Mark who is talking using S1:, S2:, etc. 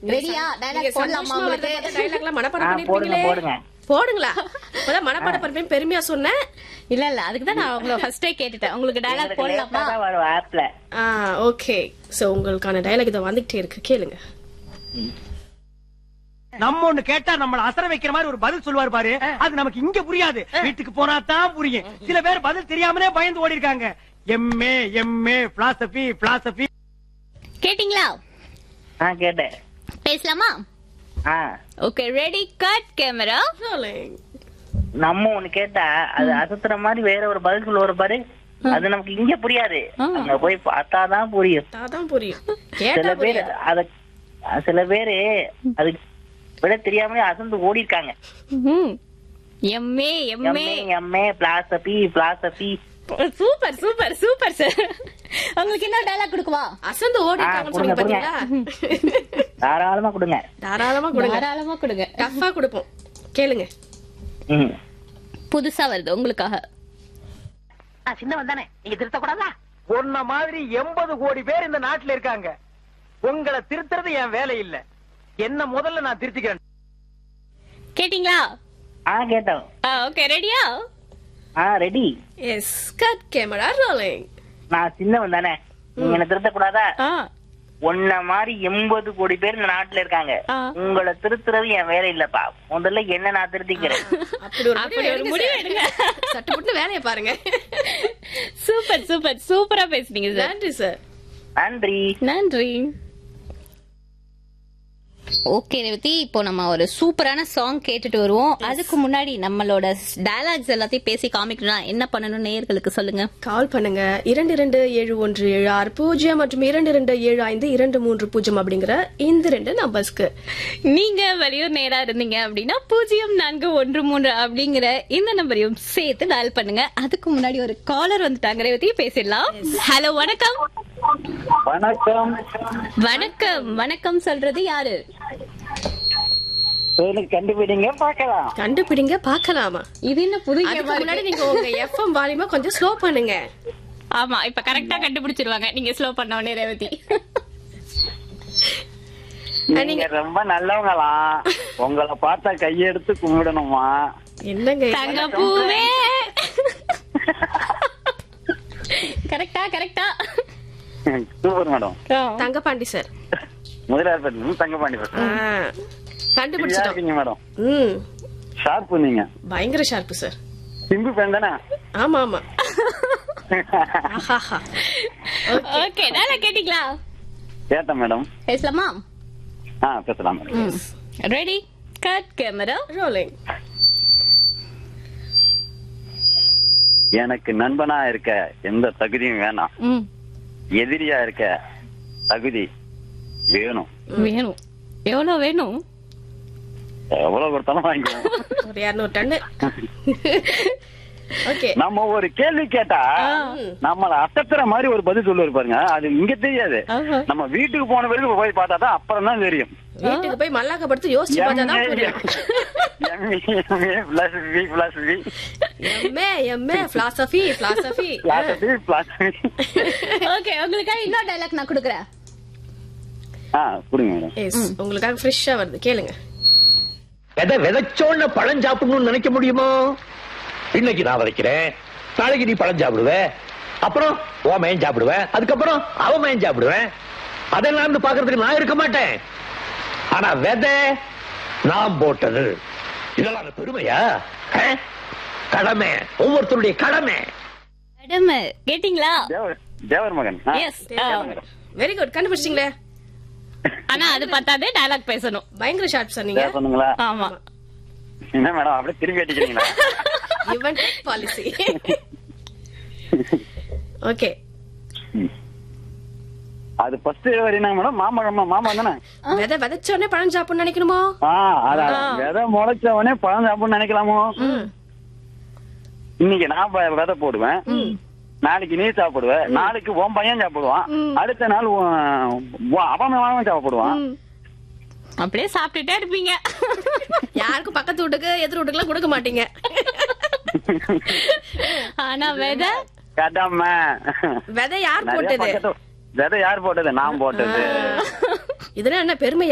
S1: ரெடியா டைலாக் போடலாமா உங்களுக்கு
S2: டைலாக்லாம் மனப்பாடம்
S3: ஆ, போடுங்க,
S2: பண்ணிருப்பீங்களே
S3: போடுங்க.
S2: போடுங்களா இப்பதான் மனப்பாடம் பண்ணி பெருமையா சொன்னேன்
S1: இல்ல இல்ல அதுக்கு தான் நான் உங்களை ஃபர்ஸ்டே கேட்டுட்டேன் உங்களுக்கு டைலாக்
S3: எங்களுக்கு
S1: போடலாமா
S3: லேட்டா தான் வரும் ஆப்ல
S2: ஆ ஓகே சோ உங்களுக்கான டைலாக் இதை வந்துகிட்டே இருக்கு கேளுங்க
S4: நம்ம ஒண்ணு கேட்டா நம்மள அசர வைக்கிற மாதிரி ஒரு பதில் சொல்லுவார் பாரு அது நமக்கு இங்க புரியாது வீட்டுக்கு போனா தான் புரியும் சில பேர் பதில் தெரியாமலே பயந்து ஓடி இருக்காங்க எம்ஏ எம்ஏ பிலாசபி பிலாசபி
S1: கேட்டிங்களா
S3: ஆ கேட்டேன்
S1: பேசலாமா
S3: ஆ
S1: okay ready cut camera
S2: Rolling.
S3: நம்ம ஒண்ணு கேட்டா அது அசத்துற மாதிரி வேற ஒரு பதில் சொல்லுவார் பாரு அது நமக்கு இங்க புரியாது அங்க போய் பார்த்தாதான் புரியும்
S2: அதான் புரியும்
S3: சில
S2: கேட்டா
S3: பேர்
S2: புரியாது
S3: அத சில பேரு அது விட தெரியாமலே அசந்து ஓடி இருக்காங்க
S1: M A M A
S3: M A M A philosophy philosophy
S1: super super super sir உங்களுக்கு என்ன டைலாக் கொடுக்கவா
S2: அசந்து ஓடிட்டாங்கன்னு சொன்னீங்க
S3: கொடுங்க,
S2: பாத்தீங்களா
S3: தாராளமா கொடுங்க
S2: தாராளமா கொடுங்க
S1: தாராளமா கொடுங்க
S2: டஃபா கொடுப்போம் கேளுங்க
S3: ம்.
S1: புதுசா வருது உங்களுக்காக
S3: சின்னவன் தானே நீங்க திருத்தக்கூடாதா
S4: உன்ன மாதிரி எண்பது கோடி பேர் இந்த நாட்டுல இருக்காங்க உங்களை திருத்துறது என் வேலை இல்ல என்ன முதல்ல நான் திருத்திக்கிறேன்
S1: கேட்டிங்களா
S3: ஆ கேட்டோம்
S1: ஓகே ரெடியா
S3: ஆ ready
S2: yes cut camera rolling
S3: நான் சின்னவன் தானே நீங்க என்ன திருத்தக்கூடாதா
S1: ஆ
S3: உன்ன மாதிரி எண்பது கோடி பேர் இந்த நாட்டுல இருக்காங்க
S1: ஆ.
S3: உங்களை திருத்துறது என் வேலை இல்லப்பா முதல்ல என்ன நான் திருத்திக்கிறேன்
S2: அப்படி ஒரு
S1: அப்படி ஒரு முடிவு எடுங்க.
S2: சட்டு புட்டு வேலையை பாருங்க
S1: சூப்பர் சூப்பர் சூப்பரா பேசுனீங்க சார்
S2: நன்றி சார்
S3: நன்றி
S1: நன்றி ஓகே ரேவதி இப்போ நம்ம ஒரு சூப்பரான சாங் கேட்டுட்டு வருவோம் அதுக்கு முன்னாடி நம்மளோட டயலாக்ஸ் எல்லாத்தையும் பேசி காமிக்கணும்னா என்ன பண்ணணும் நேயர்களுக்கு சொல்லுங்க
S2: கால் பண்ணுங்க இரண்டு இரண்டு ஏழு ஒன்று ஏழு ஆறு பூஜ்ஜியம் மற்றும் இரண்டு இரண்டு ஏழு ஐந்து இரண்டு மூன்று பூஜ்ஜியம் அப்படிங்கிற இந்த ரெண்டு நம்பர்ஸ்க்கு
S1: நீங்க வெளியூர் நேரா இருந்தீங்க அப்படின்னா பூஜ்ஜியம் நான்கு ஒன்று மூன்று அப்படிங்கிற இந்த நம்பரையும் சேர்த்து டயல் பண்ணுங்க அதுக்கு முன்னாடி ஒரு காலர் வந்துட்டாங்க ரேவதி பேசிடலாம் ஹலோ வணக்கம்
S3: வணக்கம்
S1: வணக்கம் வணக்கம் சொல்றது யாரு
S3: எனக்கு கண்டுபிடிங்க பாக்கலாம்
S2: கண்டுபிடிங்க பார்க்கலாமா
S1: இது என்ன புது
S2: அதுக்கு
S1: game ஆ
S2: முன்னாடி
S1: இருக்கு?
S2: நீங்க உங்க எஃப்எம் வால்யூமா கொஞ்சம் ஸ்லோ பண்ணுங்க
S1: ஆமா இப்ப கரெக்டா கண்டுபிடிச்சிருவாங்க நீங்க ஸ்லோ பண்ண உடனே ரேவதி
S3: நீங்க ரொம்ப நல்லவங்களாம் உங்களை பார்த்தா கையெடுத்து கும்பிடணுமா
S2: என்னங்க இது?
S1: தங்க பூவே கரெக்டா கரெக்டா
S3: சூப்பர் மேடம்
S2: தங்கபாண்டி சார்
S3: முதலாளர் தங்கபாண்டி
S2: ஆ, கண்டுபிடிச்சிட்டோம்
S3: இருக்கீங்க மேடம்
S2: ம்
S3: ஷார்ப் நீங்க
S2: பயங்கர ஷார்ப்பு சார்
S3: சிம்பு பெண் தானே
S2: ஆமா ஆமா ஆஹாஹா.
S1: ஓகே நல்லா கேட்டீங்களா
S3: கேட்டேன் மேடம்
S1: பேசலாமா
S3: ஆ பேசலாம் madam
S1: ready cut camera
S2: rolling
S3: எனக்கு நண்பனா இருக்க எந்த தகுதியும் வேணாம்
S1: ம்
S3: எதிரியா இருக்க தகுதி வேணும்
S1: வேணும் எவ்வளவு வேணும்
S3: எவ்வளவு கொடுத்தாலும் வாங்கிக்குவோம்
S2: ஒரு இரநூறு டன்னு ஓகே
S3: நம்ம ஒரு கேள்வி கேட்டா நம்மள அசத்துற மாதிரி ஒரு பதில் சொல்லுவாரு பாருங்க அது இங்க தெரியாது
S1: ஆஹா.
S3: நம்ம வீட்டுக்கு போன பிறகு போய் பார்த்தா தான் அப்புறம் தான் தெரியும்
S2: வீட்டுக்கு போய் மல்லாக்க படுத்து யோசிச்சு பார்த்தா தான் புரியும்
S3: plus B plus B
S2: M A M A philosophy philosophy
S3: plus B plus B
S1: okay உங்களுக்காக இன்னொரு டைலாக் நான் கொடுக்குறேன்
S3: ஆ கொடுங்க மேடம்
S2: எஸ் உங்களுக்காக ஃப்ரெஷ்ஷா வருது கேளுங்க
S5: விதை விதைச்சோன்னு பழம் சாப்பிடணும்னு நினைக்க முடியுமோ இன்னைக்கு நான் விதைக்கிறேன் நாளைக்கு நீ பழம் சாப்பிடுவ அப்புறம் ஓ மயன் சாப்பிடுவேன் அதுக்கப்புறம் அவ மயன் சாப்பிடுவேன் அதெல்லாம் இருந்து பாக்குறதுக்கு நான் இருக்க மாட்டேன் ஆனா விதை நான் போட்டது இதெல்லாம் அந்த பெருமையா ஆ? கடமை ஒவ்வொருத்தருடைய கடமை
S1: கடமை கேட்டீங்களா
S3: தேவர் தேவர் மகன் ஆ,
S1: Yes.
S3: கேட்டேன் மேடம்.
S2: வெரி குட் கண்டுபிடிச்சிங்களே
S1: ஆனா அது பார்த்தாதே டைலாக் பேசணும்
S2: பயங்கர ஷார்ப் சார் நீங்க
S3: தேவர் சொன்னீங்களா
S1: ஆமா
S3: என்ன மேடம் அப்படியே திரும்பி அடிக்கிறீங்களா
S2: இவன் பாலிசி ஓகே
S3: அது ஃபர்ஸ்ட் வரையும் மேடம் மாம்பழம் மாம்பழம் தானே
S2: விதை விதைச்ச உடனே பழம் சாப்பிடணும்னு நினைக்கணுமோ
S3: ஆ அதான் விதை முளைச்ச உடனே பழம் சாப்பிடணும்னு நினைக்கலாமோ இன்னைக்கு நான் ப- விதை போடுவேன் நாளைக்கு நீ சாப்பிடுவ நாளைக்கு உன் பையன் சாப்பிடுவான் அடுத்த நாள் உன் உன் அவன் அவன் சாப்பிடுவான்
S1: அப்படியே சாப்பிட்டுட்டே இருப்பீங்க
S2: யாருக்கும் பக்கத்து வீட்டுக்கு எதிர் வீட்டுக்குலாம் கொடுக்க மாட்டீங்க
S1: ஆனா விதை
S3: கடமை
S2: விதை யார்
S3: நிறைய
S2: போட்டது
S3: பக்கத்து- விதை யார் போட்டது நான் போட்டது
S2: இதெல்லாம் என்ன பெருமை